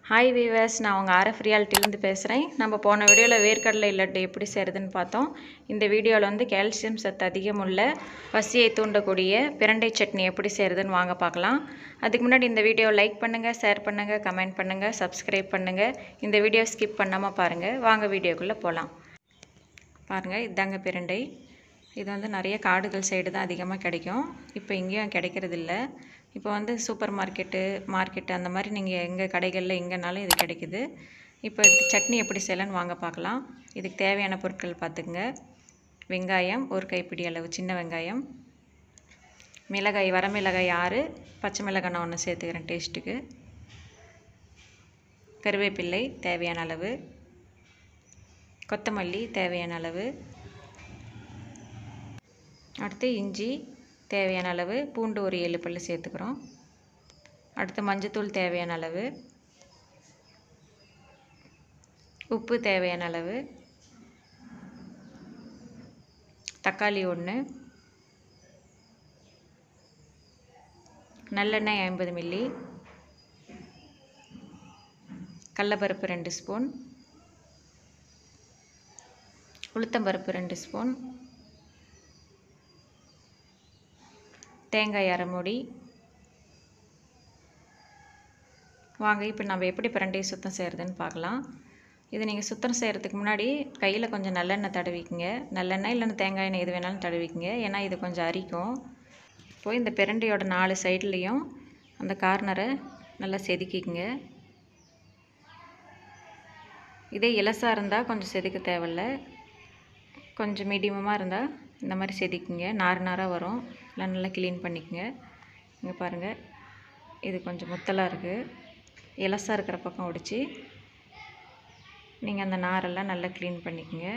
hi viewers நான் உங்கள் RF ரியாலிட்டிலேருந்து பேசுகிறேன் நம்ம போன வீடியோவில் வேர்க்கடலை லட்டு எப்படி செய்கிறதுன்னு பார்த்தோம் இந்த வீடியோவில் வந்து கால்சியம் சத்து அதிகமுள்ள பசியை தூண்டக்கூடிய பிரண்டை சட்னி எப்படி செய்கிறதுன்னு வாங்க பார்க்கலாம் அதுக்கு முன்னாடி இந்த வீடியோ லைக் பண்ணுங்கள் ஷேர் பண்ணுங்கள் கமெண்ட் பண்ணுங்கள் சப்ஸ்கிரைப் பண்ணுங்கள் இந்த வீடியோ ஸ்கிப் பண்ணாமல் பாருங்கள் வாங்க வீடியோக்குள்ளே போகலாம் பாருங்கள் இதாங்க பிரண்டை இது வந்து நிறைய காடுகள் சைடு தான் அதிகமாக கிடைக்கும் இப்போ இங்கேயும் கிடைக்கிறதில்ல இப்போ வந்து சூப்பர் மார்க்கெட்டு மார்க்கெட்டு அந்த மாதிரி நீங்கள் எங்கள் கடைகளில் எங்கேனாலும் இது கிடைக்குது இப்போ இதுக்கு சட்னி எப்படி செய்யலான்னு வாங்க பார்க்கலாம் இதுக்கு தேவையான பொருட்கள் பார்த்துக்குங்க வெங்காயம் ஒரு கைப்பிடி அளவு சின்ன வெங்காயம் மிளகாய் வரமிளகாய் ஆறு பச்சை மிளகாய் நான் ஒன்று சேர்த்துக்கிறேன் டேஸ்ட்டுக்கு கருவேப்பிள்ளை தேவையான அளவு கொத்தமல்லி தேவையான அளவு அடுத்து இஞ்சி தேவையான அளவு பூண்டு ஒரு ஏழு பல் சேர்த்துக்கிறோம் அடுத்து மஞ்சத்தூள் தேவையான அளவு உப்பு தேவையான அளவு தக்காளி ஒன்று நல்லெண்ணெய் ஐம்பது மில்லி கடலப்பருப்பு ரெண்டு ஸ்பூன் உளுத்தம்பருப்பு ரெண்டு ஸ்பூன் தேங்காய் அரை மூடி வாங்க இப்போ நம்ம எப்படி பிரண்டையை சுத்தம் செய்கிறதுன்னு பார்க்கலாம் இது நீங்கள் சுத்தம் செய்கிறதுக்கு முன்னாடி கையில் கொஞ்சம் நல்லெண்ணெய் தடவிக்குங்க நல்லெண்ணெய் இல்லைன்னா தேங்காய் எண்ணெய் எது வேணாலும் தடவிக்குங்க ஏன்னா இது கொஞ்சம் அரிக்கும் இப்போ இந்த பிரண்டையோட நாலு சைட்லேயும் அந்த கார்னரை நல்லா செதுக்கிக்குங்க இதே இலசாக இருந்தால் கொஞ்சம் செதுக்க தேவையில்ல கொஞ்சம் மீடியமாக இருந்தால் இந்த மாதிரி செதுக்குங்க நார் நாராக வரும் எல்லாம் நல்லா க்ளீன் பண்ணிக்கோங்க இங்கே பாருங்கள் இது கொஞ்சம் முத்தலாக இருக்குது இலசாக இருக்கிற பக்கம் ஒடிச்சு நீங்கள் அந்த நாரெல்லாம் நல்லா க்ளீன் பண்ணிக்கோங்க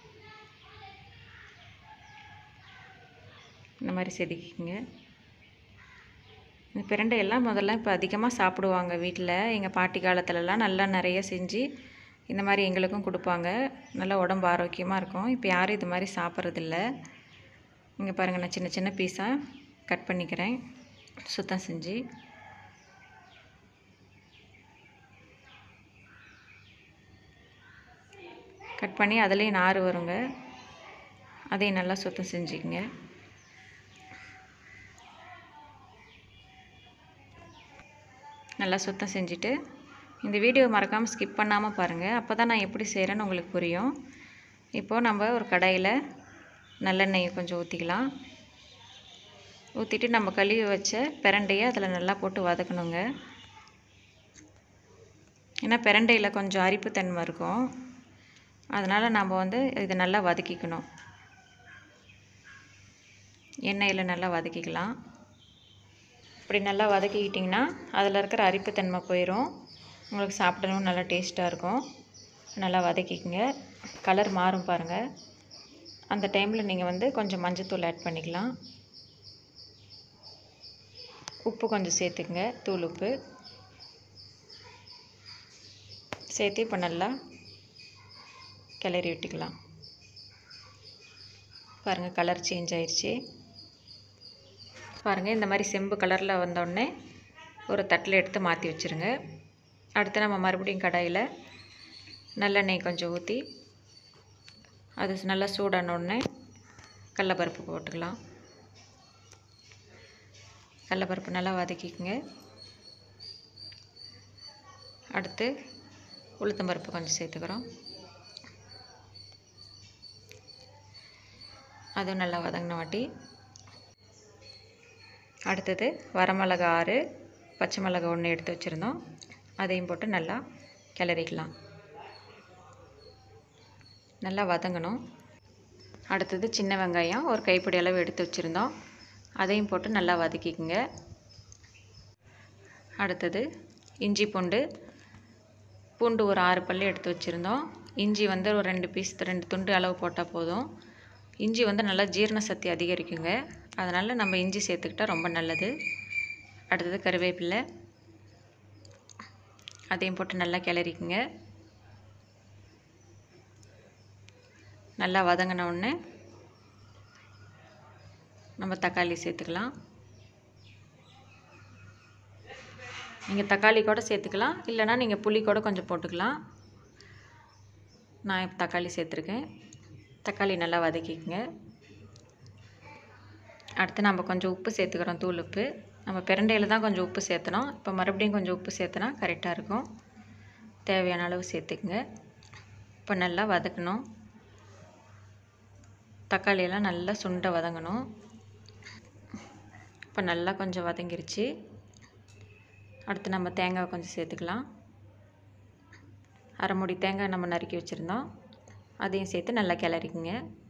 இந்த மாதிரி செதுக்கிக்கோங்க இந்த பிரண்டையெல்லாம் முதல்ல இப்போ அதிகமாக சாப்பிடுவாங்க வீட்டில் எங்கள் பாட்டி காலத்துலலாம் நல்லா நிறைய செஞ்சு இந்த மாதிரி எங்களுக்கும் கொடுப்பாங்க நல்லா உடம்பு ஆரோக்கியமாக இருக்கும் இப்போ யாரும் இது மாதிரி சாப்பிட்றதில்ல இங்கே பாருங்கள் நான் சின்ன சின்ன பீஸாக கட் பண்ணிக்கிறேன் சுத்தம் செஞ்சு கட் பண்ணி அதுலேயும் நார் வருங்க அதையும் நல்லா சுத்தம் செஞ்சுக்கங்க நல்லா சுத்தம் செஞ்சுட்டு இந்த வீடியோ மறக்காமல் ஸ்கிப் பண்ணாமல் பாருங்கள் அப்போ தான் நான் எப்படி செய்கிறேன்னு உங்களுக்கு புரியும் இப்போது நம்ம ஒரு கடாயில் நல்லெண்ணெயை கொஞ்சம் ஊற்றிக்கலாம் ஊற்றிட்டு நம்ம கழுவி வச்ச பிரண்டையை அதில் நல்லா போட்டு வதக்கணுங்க ஏன்னா பிரண்டையில் கொஞ்சம் அரிப்புத்தன்மை இருக்கும் அதனால் நம்ம வந்து இதை நல்லா வதக்கிக்கணும் எண்ணெயில் நல்லா வதக்கிக்கலாம் இப்படி நல்லா வதக்கிக்கிட்டிங்கன்னா அதில் இருக்கிற அரிப்புத்தன்மை போயிடும் உங்களுக்கு சாப்பிடணும் நல்லா டேஸ்ட்டாக இருக்கும் நல்லா வதக்கிக்கங்க கலர் மாறும் பாருங்கள் அந்த டைமில் நீங்கள் வந்து கொஞ்சம் மஞ்சத்தூள் ஆட் பண்ணிக்கலாம் உப்பு கொஞ்சம் சேர்த்துக்குங்க தூள் உப்பு சேர்த்து இப்போ நல்லா கிளறி விட்டுக்கலாம் பாருங்கள் கலர் சேஞ்ச் ஆயிடுச்சு பாருங்கள் இந்த மாதிரி செம்பு கலரில் வந்தோடனே ஒரு தட்டில் எடுத்து மாற்றி வச்சுருங்க அடுத்து நம்ம மறுபடியும் கடாயில் நல்லெண்ணெய் கொஞ்சம் ஊற்றி அது நல்லா சூடானோடனே கடலப்பருப்பு போட்டுக்கலாம் கடலப்பருப்பு நல்லா வதக்கிக்குங்க அடுத்து உளுத்தம்பருப்பு கொஞ்சம் சேர்த்துக்கிறோம் அதுவும் நல்லா வதங்கின வாட்டி அடுத்தது வரமிளகா ஆறு பச்சை மிளகா ஒன்று எடுத்து வச்சுருந்தோம் அதையும் போட்டு நல்லா கிளறிக்கலாம் நல்லா வதங்கணும் அடுத்தது சின்ன வெங்காயம் ஒரு கைப்பிடி அளவு எடுத்து வச்சுருந்தோம் அதையும் போட்டு நல்லா வதக்கிக்குங்க அடுத்தது இஞ்சி பூண்டு பூண்டு ஒரு ஆறு பல் எடுத்து வச்சுருந்தோம் இஞ்சி வந்து ஒரு ரெண்டு பீஸ் ரெண்டு துண்டு அளவு போட்டால் போதும் இஞ்சி வந்து நல்லா ஜீரண சக்தி அதிகரிக்குங்க அதனால் நம்ம இஞ்சி சேர்த்துக்கிட்டால் ரொம்ப நல்லது அடுத்தது கருவேப்பிலை அதையும் போட்டு நல்லா கிளறிக்குங்க நல்லா வதங்கின உடனே நம்ம தக்காளி சேர்த்துக்கலாம் நீங்கள் தக்காளி கூட சேர்த்துக்கலாம் இல்லைனா நீங்கள் புளி கூட கொஞ்சம் போட்டுக்கலாம் நான் இப்போ தக்காளி சேர்த்துருக்கேன் தக்காளி நல்லா வதக்கிக்கங்க அடுத்து நம்ம கொஞ்சம் உப்பு சேர்த்துக்கிறோம் தூள் உப்பு நம்ம பிரண்டையில் தான் கொஞ்சம் உப்பு சேர்த்தணும் இப்போ மறுபடியும் கொஞ்சம் உப்பு சேர்த்தனா கரெக்டாக இருக்கும் தேவையான அளவு சேர்த்துக்குங்க இப்போ நல்லா வதக்கணும் தக்காளியெல்லாம் நல்லா சுண்டை வதங்கணும் இப்போ நல்லா கொஞ்சம் வதங்கிருச்சு அடுத்து நம்ம தேங்காய் கொஞ்சம் சேர்த்துக்கலாம் அரை மூடி தேங்காய் நம்ம நறுக்கி வச்சுருந்தோம் அதையும் சேர்த்து நல்லா கிளறிக்குங்க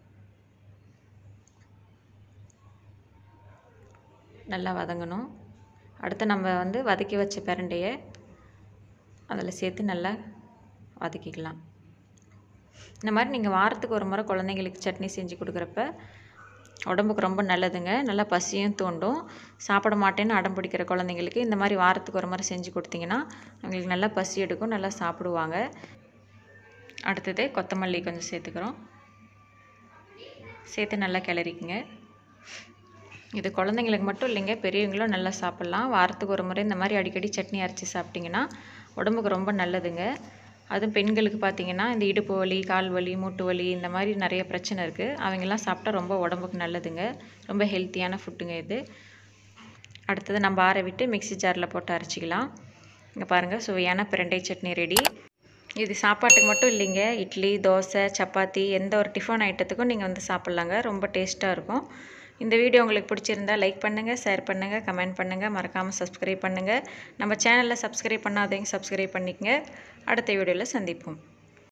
நல்லா வதங்கணும் அடுத்து நம்ம வந்து வதக்கி வச்ச பிரண்டையை அதில் சேர்த்து நல்லா வதக்கிக்கலாம் இந்த மாதிரி நீங்கள் வாரத்துக்கு ஒரு முறை குழந்தைங்களுக்கு சட்னி செஞ்சு கொடுக்குறப்ப உடம்புக்கு ரொம்ப நல்லதுங்க நல்லா பசியும் தூண்டும் சாப்பிட மாட்டேன்னு அடம் பிடிக்கிற குழந்தைங்களுக்கு இந்த மாதிரி வாரத்துக்கு ஒரு முறை செஞ்சு கொடுத்தீங்கன்னா அவங்களுக்கு நல்லா பசி எடுக்கும் நல்லா சாப்பிடுவாங்க அடுத்தது கொத்தமல்லி கொஞ்சம் சேர்த்துக்கிறோம் சேர்த்து நல்லா கிளறிக்குங்க இது குழந்தைங்களுக்கு மட்டும் இல்லைங்க பெரியவங்களும் நல்லா சாப்பிட்லாம் வாரத்துக்கு ஒரு முறை இந்த மாதிரி அடிக்கடி சட்னி அரைச்சி சாப்பிட்டிங்கன்னா உடம்புக்கு ரொம்ப நல்லதுங்க அதுவும் பெண்களுக்கு பார்த்திங்கன்னா இந்த இடுப்பு வலி கால் வலி மூட்டு வலி இந்த மாதிரி நிறைய பிரச்சனை இருக்குது அவங்கெல்லாம் சாப்பிட்டா ரொம்ப உடம்புக்கு நல்லதுங்க ரொம்ப ஹெல்த்தியான ஃபுட்டுங்க இது அடுத்தது நம்ம ஆற விட்டு மிக்சி ஜாரில் போட்டு அரைச்சிக்கலாம் இங்கே பாருங்கள் சுவையான பிரண்டை சட்னி ரெடி இது சாப்பாட்டுக்கு மட்டும் இல்லைங்க இட்லி தோசை சப்பாத்தி எந்த ஒரு டிஃபன் ஐட்டத்துக்கும் நீங்கள் வந்து சாப்பிட்லாங்க ரொம்ப டேஸ்ட்டாக இருக்கும் இந்த வீடியோ உங்களுக்கு பிடிச்சிருந்தா லைக் பண்ணுங்கள் ஷேர் பண்ணுங்கள் கமெண்ட் பண்ணுங்கள் மறக்காமல் சப்ஸ்கிரைப் பண்ணுங்கள் நம்ம சேனலில் சப்ஸ்கிரைப் பண்ணாதவங்க சப்ஸ்கிரைப் பண்ணிக்கங்க அடுத்த வீடியோவில் சந்திப்போம்